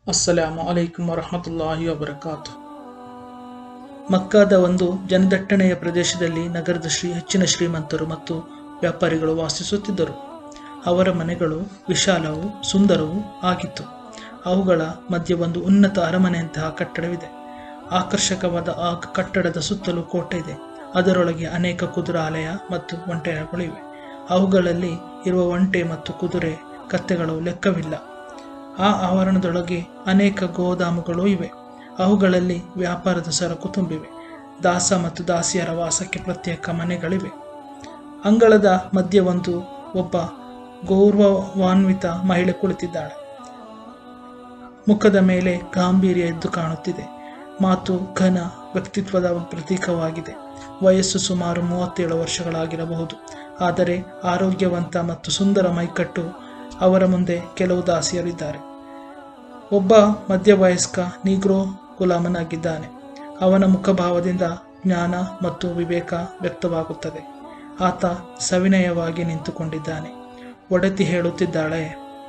ಅಸ್ಸಲಾಮು ಅಲೈಕುಂ ವರಹಮತುಲ್ಲಾಹಿ ವಬರಕಾತು ಮಕ್ಕಾದ ಒಂದು ಜನದಟ್ಟಣೆಯ ಪ್ರದೇಶದಲ್ಲಿ ನಗರದ ಶ್ರೀ ಹೆಚ್ಚಿನ ಶ್ರೀಮಂತರು ಮತ್ತು ವ್ಯಾಪಾರಿಗಳು ವಾಸಿಸುತ್ತಿದ್ದರು ಅವರ ಮನೆಗಳು ವಿಶಾಲವೂ ಸುಂದರವೂ ಆಗಿತ್ತು ಅವುಗಳ ಮಧ್ಯೆ ಒಂದು ಉನ್ನತ ಅರಮನೆಯಂತಹ ಕಟ್ಟಡವಿದೆ ಆಕರ್ಷಕವಾದ ಆ ಕಟ್ಟಡದ ಸುತ್ತಲೂ ಕೋಟೆ ಇದೆ ಅದರೊಳಗೆ ಅನೇಕ ಕುದುರಾಲಯ ಮತ್ತು ಒಂಟೆಗಳಿವೆ ಅವುಗಳಲ್ಲಿ ಇರುವ ಒಂಟೆ ಮತ್ತು ಕುದುರೆ ಕತ್ತೆಗಳು ಲೆಕ್ಕವಿಲ್ಲ ಆ ಆವರಣದೊಳಗೆ ಅನೇಕ ಗೋದಾಮುಗಳು ಇವೆ ಅವುಗಳಲ್ಲಿ ವ್ಯಾಪಾರದ ಸರಕು ತುಂಬಿವೆ ದಾಸ ಮತ್ತು ದಾಸಿಯರ ವಾಸಕ್ಕೆ ಪ್ರತ್ಯೇಕ ಮನೆಗಳಿವೆ ಅಂಗಳದ ಮಧ್ಯೆ ಒಂದು ಒಬ್ಬ ಗೌರವಾನ್ವಿತ ಮಹಿಳೆ ಕುಳಿತಿದ್ದಾಳೆ ಮುಖದ ಮೇಲೆ ಗಾಂಭೀರ್ಯ ಎದ್ದು ಕಾಣುತ್ತಿದೆ ಮಾತು ಘನ ವ್ಯಕ್ತಿತ್ವದ ಪ್ರತೀಕವಾಗಿದೆ ವಯಸ್ಸು ಸುಮಾರು ಮೂವತ್ತೇಳು ವರ್ಷಗಳಾಗಿರಬಹುದು ಆದರೆ ಆರೋಗ್ಯವಂತ ಮತ್ತು ಸುಂದರ ಮೈಕಟ್ಟು ಅವರ ಮುಂದೆ ಕೆಲವು ದಾಸಿಯರಿದ್ದಾರೆ ಒಬ್ಬ ಮಧ್ಯವಯಸ್ಕ ನೀಗ್ರೋ ಗುಲಾಮನಾಗಿದ್ದಾನೆ ಅವನ ಮುಖಭಾವದಿಂದ ಜ್ಞಾನ ಮತ್ತು ವಿವೇಕ ವ್ಯಕ್ತವಾಗುತ್ತದೆ ಆತ ಸವಿನಯವಾಗಿ ನಿಂತುಕೊಂಡಿದ್ದಾನೆ ಒಡತಿ ಹೇಳುತ್ತಿದ್ದಾಳೆ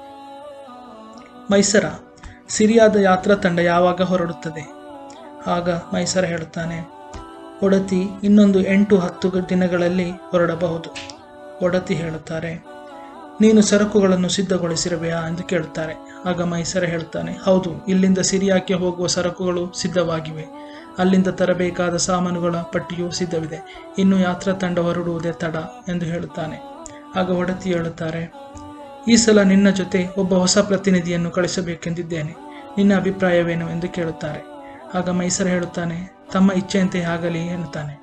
ಮೈಸರ ಸಿರಿಯಾದ ಯಾತ್ರಾ ತಂಡ ಯಾವಾಗ ಹೊರಡುತ್ತದೆ ಆಗ ಮೈಸರ ಹೇಳುತ್ತಾನೆ ಒಡತಿ ಇನ್ನೊಂದು ಎಂಟು ಹತ್ತು ದಿನಗಳಲ್ಲಿ ಹೊರಡಬಹುದು ಒಡತಿ ಹೇಳುತ್ತಾರೆ ನೀನು ಸರಕುಗಳನ್ನು ಸಿದ್ಧಗೊಳಿಸಿರವೆಯಾ ಎಂದು ಕೇಳುತ್ತಾರೆ ಆಗ ಮೈಸರ ಹೇಳುತ್ತಾನೆ ಹೌದು ಇಲ್ಲಿಂದ ಸಿರಿಯಾಕ್ಕೆ ಹೋಗುವ ಸರಕುಗಳು ಸಿದ್ಧವಾಗಿವೆ ಅಲ್ಲಿಂದ ತರಬೇಕಾದ ಸಾಮಾನುಗಳ ಪಟ್ಟಿಯೂ ಸಿದ್ಧವಿದೆ ಇನ್ನು ಯಾತ್ರಾ ತಂಡ ಹೊರಡುವುದೇ ತಡ ಎಂದು ಹೇಳುತ್ತಾನೆ ಆಗ ಒಡತಿ ಹೇಳುತ್ತಾರೆ ಈ ಸಲ ನಿನ್ನ ಜೊತೆ ಒಬ್ಬ ಹೊಸ ಪ್ರತಿನಿಧಿಯನ್ನು ಕಳಿಸಬೇಕೆಂದಿದ್ದೇನೆ ನಿನ್ನ ಅಭಿಪ್ರಾಯವೇನು ಎಂದು ಕೇಳುತ್ತಾರೆ ಆಗ ಮೈಸರ ಹೇಳುತ್ತಾನೆ ತಮ್ಮ ಇಚ್ಛೆಯಂತೆ ಆಗಲಿ ಎನ್ನುತ್ತಾನೆ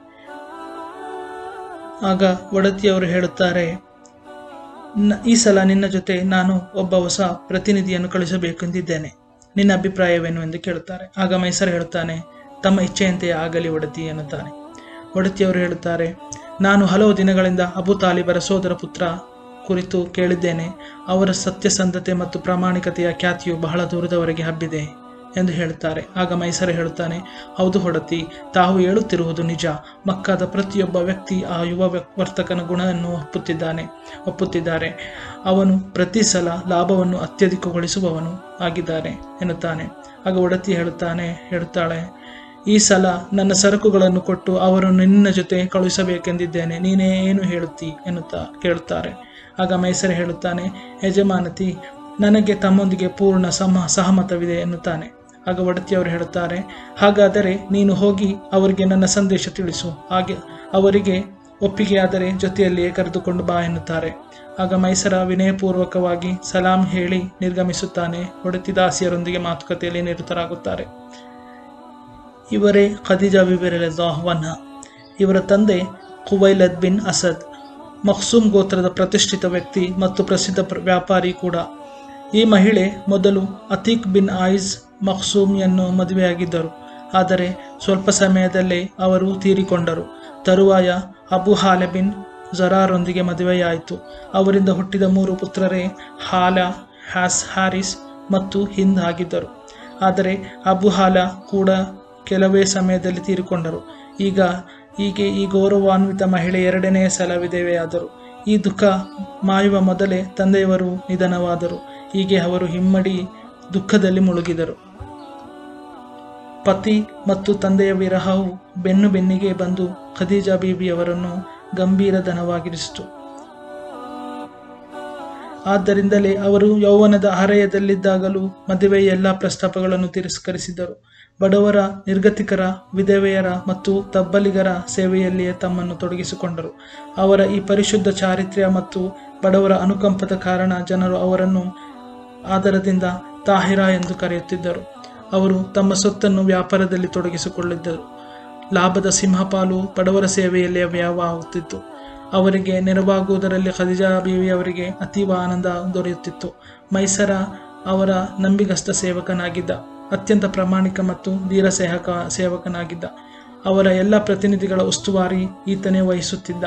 ಆಗ ಒಡತಿಯವರು ಹೇಳುತ್ತಾರೆ ನ- ಈ ಸಲ ನಿನ್ನ ಜೊತೆ ನಾನು ಒಬ್ಬ ಹೊಸ ಪ್ರತಿನಿಧಿಯನ್ನು ಕಳಿಸಬೇಕೆಂದಿದ್ದೇನೆ ನಿನ್ನ ಅಭಿಪ್ರಾಯವೇನು ಎಂದು ಕೇಳುತ್ತಾರೆ ಆಗ ಮೈಸರ ಹೇಳುತ್ತಾನೆ ತಮ್ಮ ಇಚ್ಛೆಯಂತೆ ಆಗಲಿ ಒಡತಿ ಎನ್ನುತ್ತಾನೆ ಒಡತಿಯವರು ಹೇಳುತ್ತಾರೆ ನಾನು ಹಲವು ದಿನಗಳಿಂದ ಅಬು ತಾಲಿಬರ ಸೋದರ ಪುತ್ರ ಕುರಿತು ಕೇಳಿದ್ದೇನೆ ಅವರ ಸತ್ಯಸಂಧತೆ ಮತ್ತು ಪ್ರಾಮಾಣಿಕತೆಯ ಖ್ಯಾತಿಯು ಬಹಳ ದೂರದವರೆಗೆ ಹಬ್ಬಿದೆ ಎಂದು ಹೇಳುತ್ತಾರೆ ಆಗ ಮೈಸರ ಹೇಳುತ್ತಾನೆ ಹೌದು ಹೊಡತಿ ತಾವು ಹೇಳುತ್ತಿರುವುದು ನಿಜ ಮಕ್ಕಾದ ಪ್ರತಿಯೊಬ್ಬ ವ್ಯಕ್ತಿ ಆ ಯುವ ವ್ಯಕ್- ವರ್ತಕನ ಗುಣವನ್ನು ಒಪ್ಪುತ್ತಿದ್ದಾನೆ ಒಪ್ಪುತ್ತಿದ್ದಾರೆ ಅವನು ಪ್ರತಿ ಸಲ ಲಾಭವನ್ನು ಅತ್ಯಧಿಕಗೊಳಿಸುವವನು ಆಗಿದ್ದಾನೆ ಎನ್ನುತ್ತಾನೆ ಆಗ ಒಡತಿ ಹೇಳುತ್ತಾನೆ ಹೇಳುತ್ತಾಳೆ ಈ ಸಲ ನನ್ನ ಸರಕುಗಳನ್ನು ಕೊಟ್ಟು ಅವರನ್ನು ನಿನ್ನ ಜೊತೆ ಕಳುಹಿಸಬೇಕೆಂದಿದ್ದೇನೆ ನೀನೇ ಏನು ಹೇಳುತ್ತಿ ಎನ್ನುತ್ತಾ ಕೇಳುತ್ತಾರೆ ಆಗ ಮೈಸರ ಹೇಳುತ್ತಾನೆ ಯಜಮಾನತಿ ನನಗೆ ತಮ್ಮೊಂದಿಗೆ ಪೂರ್ಣ ಸಮ ಸಹಮತವಿದೆ ಎನ್ನುತ್ತಾನೆ ಆಗ ಒಡತಿಯವರು ಹೇಳುತ್ತಾರೆ ಹಾಗಾದರೆ ನೀನು ಹೋಗಿ ಅವರಿಗೆ ನನ್ನ ಸಂದೇಶ ತಿಳಿಸು ಹಾಗೆ ಅವರಿಗೆ ಒಪ್ಪಿಗೆಯಾದರೆ ಜೊತೆಯಲ್ಲಿಯೇ ಕರೆದುಕೊಂಡು ಬಾ ಎನ್ನುತ್ತಾರೆ ಆಗ ಮೈಸರ ವಿನಯಪೂರ್ವಕವಾಗಿ ಸಲಾಂ ಹೇಳಿ ನಿರ್ಗಮಿಸುತ್ತಾನೆ ಒಡತಿ ದಾಸಿಯರೊಂದಿಗೆ ಮಾತುಕತೆಯಲ್ಲಿ ನಿರತರಾಗುತ್ತಾರೆ ಇವರೇ ಖದೀಜಾ ಬಿಬಿರಲ್ಲಾಹ್ವನ್ಹ ಇವರ ತಂದೆ ಕುವೈಲದ್ ಬಿನ್ ಅಸದ್ ಮಖ್ಸೂಮ್ ಗೋತ್ರದ ಪ್ರತಿಷ್ಠಿತ ವ್ಯಕ್ತಿ ಮತ್ತು ಪ್ರಸಿದ್ಧ ಪ್ರ- ವ್ಯಾಪಾರಿ ಕೂಡ ಈ ಮಹಿಳೆ ಮೊದಲು ಅತೀಕ್ ಬಿನ್ ಆಯಿಜ್ ಮಖ್ಸೂಮ್ಯನ್ನು ಮದುವೆಯಾಗಿದ್ದರು ಆದರೆ ಸ್ವಲ್ಪ ಸಮಯದಲ್ಲೇ ಅವರು ತೀರಿಕೊಂಡರು ತರುವಾಯ ಅಬು ಹಾಲೆ ಬಿನ್ ಜರಾರೊಂದಿಗೆ ಮದುವೆಯಾಯಿತು ಅವರಿಂದ ಹುಟ್ಟಿದ ಮೂರು ಪುತ್ರರೇ ಹಾಲ ಹ್ಯಾಸ್ ಹ್ಯಾರಿಸ್ ಮತ್ತು ಹಿಂದ್ ಆಗಿದ್ದರು ಆದರೆ ಅಬು ಹಾಲ ಕೂಡ ಕೆಲವೇ ಸಮಯದಲ್ಲಿ ತೀರಿಕೊಂಡರು ಈಗ ಹೀಗೆ ಈ ಗೌರವಾನ್ವಿತ ಮಹಿಳೆ ಎರಡನೇ ಸಲ ವಿಧವೆಯಾದರು ಈ ದುಃಖ ಮಾಯುವ ಮೊದಲೇ ತಂದೆಯವರು ನಿಧನವಾದರು ಹೀಗೆ ಅವರು ಹಿಮ್ಮಡಿ ದುಃಖದಲ್ಲಿ ಮುಳುಗಿದರು ಪತಿ ಮತ್ತು ತಂದೆಯ ವಿರಹವು ಬೆನ್ನು ಬೆನ್ನಿಗೆ ಬಂದು ಖದೀಜಾ ಬೀಬಿಯವರನ್ನು ಗಂಭೀರಧನವಾಗಿರಿಸಿತು ಆದ್ದರಿಂದಲೇ ಅವರು ಯೌವನದ ಹರೆಯದಲ್ಲಿದ್ದಾಗಲೂ ಮದುವೆಯ ಎಲ್ಲ ಪ್ರಸ್ತಾಪಗಳನ್ನು ತಿರಸ್ಕರಿಸಿದರು ಬಡವರ ನಿರ್ಗತಿಕರ ವಿಧವೆಯರ ಮತ್ತು ತಬ್ಬಲಿಗರ ಸೇವೆಯಲ್ಲಿಯೇ ತಮ್ಮನ್ನು ತೊಡಗಿಸಿಕೊಂಡರು ಅವರ ಈ ಪರಿಶುದ್ಧ ಚಾರಿತ್ರ್ಯ ಮತ್ತು ಬಡವರ ಅನುಕಂಪದ ಕಾರಣ ಜನರು ಅವರನ್ನು ಆದರದಿಂದ ತಾಹಿರ ಎಂದು ಕರೆಯುತ್ತಿದ್ದರು ಅವರು ತಮ್ಮ ಸೊತ್ತನ್ನು ವ್ಯಾಪಾರದಲ್ಲಿ ತೊಡಗಿಸಿಕೊಳ್ಳಿದ್ದರು ಲಾಭದ ಸಿಂಹಪಾಲು ಬಡವರ ಸೇವೆಯಲ್ಲಿ ವ್ಯಯವಾಗುತ್ತಿತ್ತು ಅವರಿಗೆ ನೆರವಾಗುವುದರಲ್ಲಿ ಖದಿಜಾ ಬೀವಿಯವರಿಗೆ ಅತೀವ ಆನಂದ ದೊರೆಯುತ್ತಿತ್ತು ಮೈಸರ ಅವರ ನಂಬಿಗಸ್ತ ಸೇವಕನಾಗಿದ್ದ ಅತ್ಯಂತ ಪ್ರಾಮಾಣಿಕ ಮತ್ತು ಧೀರ ಸೇವಕ ಸೇವಕನಾಗಿದ್ದ ಅವರ ಎಲ್ಲ ಪ್ರತಿನಿಧಿಗಳ ಉಸ್ತುವಾರಿ ಈತನೇ ವಹಿಸುತ್ತಿದ್ದ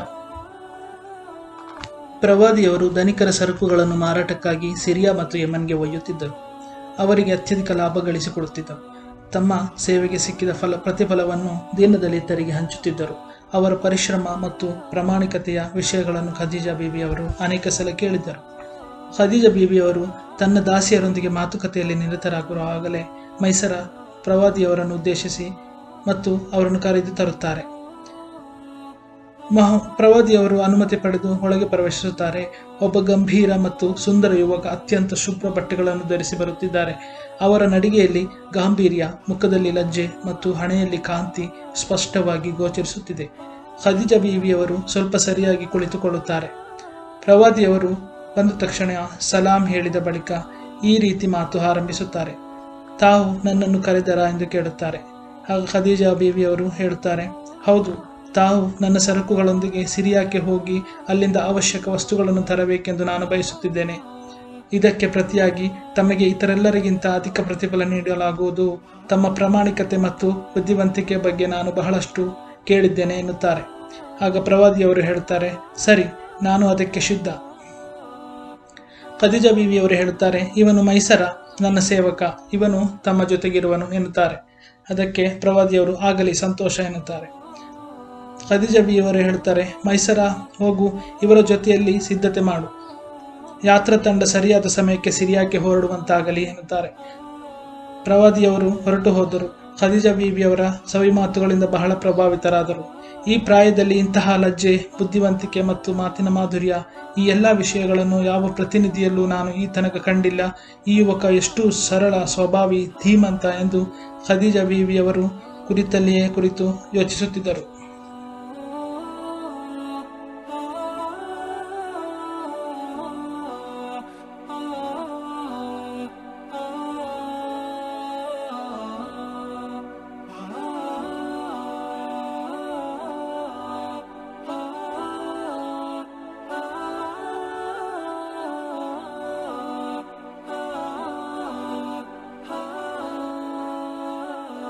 ಪ್ರವಾದಿಯವರು ಧನಿಕರ ಸರಕುಗಳನ್ನು ಮಾರಾಟಕ್ಕಾಗಿ ಸಿರಿಯಾ ಮತ್ತು ಯಮನ್ಗೆ ಒಯ್ಯುತ್ತಿದ್ದರು ಅವರಿಗೆ ಅತ್ಯಧಿಕ ಲಾಭ ಗಳಿಸಿಕೊಡುತ್ತಿದ್ದರು ತಮ್ಮ ಸೇವೆಗೆ ಸಿಕ್ಕಿದ ಫಲ ಪ್ರತಿಫಲವನ್ನು ದೀನದಲಿತರಿಗೆ ಹಂಚುತ್ತಿದ್ದರು ಅವರ ಪರಿಶ್ರಮ ಮತ್ತು ಪ್ರಾಮಾಣಿಕತೆಯ ವಿಷಯಗಳನ್ನು ಖದೀಜಾ ಬೀಬಿ ಅವರು ಅನೇಕ ಸಲ ಕೇಳಿದ್ದರು ಖದೀಜ ಬೀಬಿಯವರು ತನ್ನ ದಾಸಿಯರೊಂದಿಗೆ ಮಾತುಕತೆಯಲ್ಲಿ ನಿರತರಾಗುವಾಗಲೇ ಮೈಸರ ಪ್ರವಾದಿಯವರನ್ನು ಉದ್ದೇಶಿಸಿ ಮತ್ತು ಅವರನ್ನು ಕರೆದು ತರುತ್ತಾರೆ ಮಹ ಪ್ರವಾದಿಯವರು ಅನುಮತಿ ಪಡೆದು ಒಳಗೆ ಪ್ರವೇಶಿಸುತ್ತಾರೆ ಒಬ್ಬ ಗಂಭೀರ ಮತ್ತು ಸುಂದರ ಯುವಕ ಅತ್ಯಂತ ಶುಭ್ರ ಬಟ್ಟೆಗಳನ್ನು ಧರಿಸಿ ಬರುತ್ತಿದ್ದಾರೆ ಅವರ ನಡಿಗೆಯಲ್ಲಿ ಗಾಂಭೀರ್ಯ ಮುಖದಲ್ಲಿ ಲಜ್ಜೆ ಮತ್ತು ಹಣೆಯಲ್ಲಿ ಕಾಂತಿ ಸ್ಪಷ್ಟವಾಗಿ ಗೋಚರಿಸುತ್ತಿದೆ ಖದೀಜ ಬೀವಿಯವರು ಸ್ವಲ್ಪ ಸರಿಯಾಗಿ ಕುಳಿತುಕೊಳ್ಳುತ್ತಾರೆ ಪ್ರವಾದಿಯವರು ಬಂದ ತಕ್ಷಣ ಸಲಾಂ ಹೇಳಿದ ಬಳಿಕ ಈ ರೀತಿ ಮಾತು ಆರಂಭಿಸುತ್ತಾರೆ ತಾವು ನನ್ನನ್ನು ಕರೆದರಾ ಎಂದು ಕೇಳುತ್ತಾರೆ ಆಗ ಖದೀಜಾ ಬೀವಿಯವರು ಹೇಳುತ್ತಾರೆ ಹೌದು ತಾವು ನನ್ನ ಸರಕುಗಳೊಂದಿಗೆ ಸಿರಿಯಾಕ್ಕೆ ಹೋಗಿ ಅಲ್ಲಿಂದ ಅವಶ್ಯಕ ವಸ್ತುಗಳನ್ನು ತರಬೇಕೆಂದು ನಾನು ಬಯಸುತ್ತಿದ್ದೇನೆ ಇದಕ್ಕೆ ಪ್ರತಿಯಾಗಿ ತಮಗೆ ಇತರೆಲ್ಲರಿಗಿಂತ ಅಧಿಕ ಪ್ರತಿಫಲ ನೀಡಲಾಗುವುದು ತಮ್ಮ ಪ್ರಾಮಾಣಿಕತೆ ಮತ್ತು ಬುದ್ಧಿವಂತಿಕೆ ಬಗ್ಗೆ ನಾನು ಬಹಳಷ್ಟು ಕೇಳಿದ್ದೇನೆ ಎನ್ನುತ್ತಾರೆ ಆಗ ಪ್ರವಾದಿಯವರು ಹೇಳುತ್ತಾರೆ ಸರಿ ನಾನು ಅದಕ್ಕೆ ಶುದ್ಧ ಖದೀಜಾ ಬೀವಿಯವರು ಹೇಳುತ್ತಾರೆ ಇವನು ಮೈಸರ ನನ್ನ ಸೇವಕ ಇವನು ತಮ್ಮ ಜೊತೆಗಿರುವನು ಎನ್ನುತ್ತಾರೆ ಅದಕ್ಕೆ ಪ್ರವಾದಿಯವರು ಆಗಲಿ ಸಂತೋಷ ಎನ್ನುತ್ತಾರೆ ಖದೀಜಾ ಬೀವಿಯವರು ಹೇಳುತ್ತಾರೆ ಮೈಸರ ಹೋಗು ಇವರ ಜೊತೆಯಲ್ಲಿ ಸಿದ್ಧತೆ ಮಾಡು ಯಾತ್ರಾ ತಂಡ ಸರಿಯಾದ ಸಮಯಕ್ಕೆ ಸಿರಿಯಾಕ್ಕೆ ಹೊರಡುವಂತಾಗಲಿ ಎನ್ನುತ್ತಾರೆ ಪ್ರವಾದಿಯವರು ಹೊರಟು ಹೋದರು ಖದೀಜಾ ಬೀಬಿಯವರ ಸವಿ ಮಾತುಗಳಿಂದ ಬಹಳ ಪ್ರಭಾವಿತರಾದರು ಈ ಪ್ರಾಯದಲ್ಲಿ ಇಂತಹ ಲಜ್ಜೆ ಬುದ್ಧಿವಂತಿಕೆ ಮತ್ತು ಮಾತಿನ ಮಾಧುರ್ಯ ಈ ಎಲ್ಲ ವಿಷಯಗಳನ್ನು ಯಾವ ಪ್ರತಿನಿಧಿಯಲ್ಲೂ ನಾನು ಈ ತನಕ ಕಂಡಿಲ್ಲ ಈ ಯುವಕ ಎಷ್ಟು ಸರಳ ಸ್ವಭಾವಿ ಧೀಮಂತ ಎಂದು ಖದೀಜಾ ಬೀವಿಯವರು ಕುರಿತಲ್ಲಿಯೇ ಕುರಿತು ಯೋಚಿಸುತ್ತಿದ್ದರು